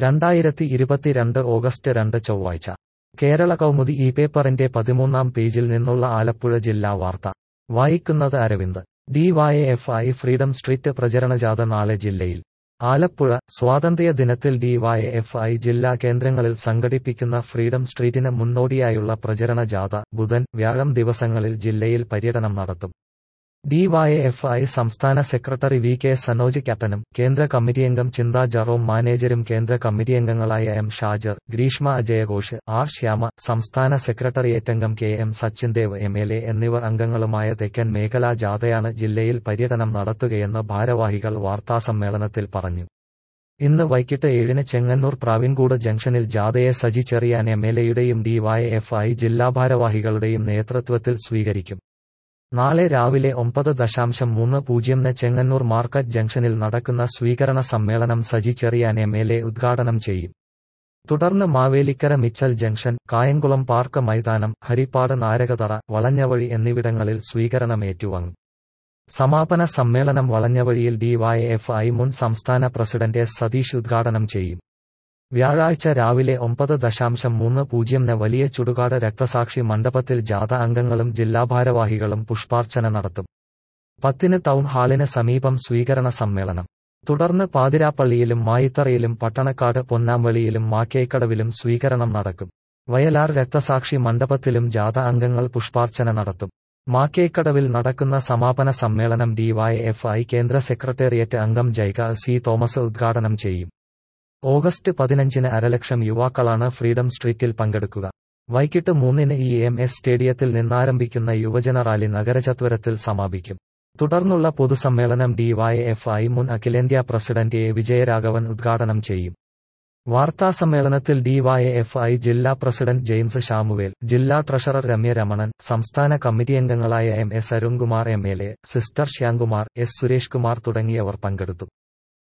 രണ്ടായിരത്തി ഇരുപത്തിരണ്ട് ഓഗസ്റ്റ് രണ്ട് ചൊവ്വാഴ്ച കേരള കൗമുദി ഈ പേപ്പറിന്റെ പതിമൂന്നാം പേജിൽ നിന്നുള്ള ആലപ്പുഴ ജില്ലാ വാർത്ത വായിക്കുന്നത് അരവിന്ദ് ഡിവൈഎഫ്ഐ ഫ്രീഡം സ്ട്രീറ്റ് പ്രചരണജാഥ നാളെ ജില്ലയിൽ ആലപ്പുഴ സ്വാതന്ത്ര്യ ദിനത്തിൽ ഡിവൈഎഫ്ഐ ജില്ലാ കേന്ദ്രങ്ങളിൽ സംഘടിപ്പിക്കുന്ന ഫ്രീഡം സ്ട്രീറ്റിന് മുന്നോടിയായുള്ള പ്രചരണ ജാഥ ബുധൻ വ്യാഴം ദിവസങ്ങളിൽ ജില്ലയിൽ പര്യടനം നടത്തും ഡിവൈഎഫ്ഐ സംസ്ഥാന സെക്രട്ടറി വി കെ സനോജ് ക്യാപ്റ്റനും കേന്ദ്ര കമ്മിറ്റിയംഗം ചിന്ത ജറോം മാനേജരും കേന്ദ്ര കമ്മിറ്റിയംഗങ്ങളായ എം ഷാജർ ഗ്രീഷ്മ അജയഘോഷ് ആർ ശ്യാമ സംസ്ഥാന സെക്രട്ടേറിയറ്റ് അംഗം K M Sachin Dev M L A എന്നിവർ അംഗങ്ങളുമായ തെക്കൻ മേഖലാ ജാഥയാണ് ജില്ലയിൽ പര്യടനം നടത്തുകയെന്ന് ഭാരവാഹികൾ വാർത്താസമ്മേളനത്തിൽ പറഞ്ഞു ഇന്ന് വൈകിട്ട് ഏഴിന് ചെങ്ങന്നൂർ പ്രാവിൻകൂട് ജംഗ്ഷനിൽ ജാഥയെ സജി ചെറിയാൻ എം എൽ എയുടെയും ഡിവൈഎഫ്ഐ ജില്ലാ ഭാരവാഹികളുടെയും നേതൃത്വത്തിൽ സ്വീകരിക്കും നാളെ രാവിലെ ഒമ്പത് ദശാംശം മൂന്ന് പൂജ്യംന് ചെങ്ങന്നൂർ മാർക്കറ്റ് ജംഗ്ഷനിൽ നടക്കുന്ന സ്വീകരണ സമ്മേളനം Saji Cheriyan M L A ഉദ്ഘാടനം ചെയ്യും തുടർന്ന് Mavelikkara Mitchell junction Kayamkulam park മൈതാനം ഹരിപ്പാട് നാരകതറ വളഞ്ഞവഴി എന്നിവിടങ്ങളിൽ സ്വീകരണം ഏറ്റുവാങ്ങും സമാപന സമ്മേളനം വളഞ്ഞവഴിയിൽ ഡിവൈഎഫ്ഐ മുൻ സംസ്ഥാന പ്രസിഡന്റ് എസ് സതീഷ് ഉദ്ഘാടനം ചെയ്യും വ്യാഴാഴ്ച രാവിലെ ഒമ്പത് ദശാംശം മൂന്ന് പൂജ്യംന് വലിയ ചുടുകാട് രക്തസാക്ഷി മണ്ഡപത്തിൽ ജാഥ അംഗങ്ങളും ജില്ലാ ഭാരവാഹികളും പുഷ്പാർച്ചന നടത്തും പത്തിന് ടൗൺ ഹാളിന് സമീപം സ്വീകരണ സമ്മേളനം തുടർന്ന് പാതിരാപ്പള്ളിയിലും മായിത്തറയിലും പട്ടണക്കാട് പൊന്നാമ്പള്ളിയിലും മാക്കേക്കടവിലും സ്വീകരണം നടക്കും വയലാർ രക്തസാക്ഷി മണ്ഡപത്തിലും ജാഥ അംഗങ്ങൾ പുഷ്പാർച്ചന നടത്തും മാക്കേക്കടവിൽ നടക്കുന്ന സമാപന സമ്മേളനം ഡിവൈഎഫ്ഐ കേന്ദ്ര സെക്രട്ടേറിയറ്റ് അംഗം ജൈക സി തോമസ് ഉദ്ഘാടനം ചെയ്യും ഓഗസ്റ്റ് പതിനഞ്ചിന് അരലക്ഷം യുവാക്കളാണ് ഫ്രീഡം സ്ട്രീറ്റിൽ പങ്കെടുക്കുക വൈകിട്ട് മൂന്നിന് ഇ എം എസ് സ്റ്റേഡിയത്തിൽ നിന്നാരംഭിക്കുന്ന യുവജന റാലി നഗരചത്വരത്തിൽ സമാപിക്കും തുടർന്നുള്ള പൊതുസമ്മേളനം ഡിവൈഎഫ്ഐ മുൻ അഖിലേന്ത്യാ പ്രസിഡന്റ് എ വിജയരാഘവൻ ഉദ്ഘാടനം ചെയ്യും വാർത്താസമ്മേളനത്തിൽ ഡിവൈഎഫ്ഐ ജില്ലാ പ്രസിഡന്റ് ജെയിംസ് ഷാമുവേൽ ജില്ലാ ട്രഷറർ രമ്യ രമണൻ സംസ്ഥാന കമ്മിറ്റി അംഗങ്ങളായ M S Arunkumar M L A sister Shyamkumar S Suresh Kumar തുടങ്ങിയവർ പങ്കെടുത്തു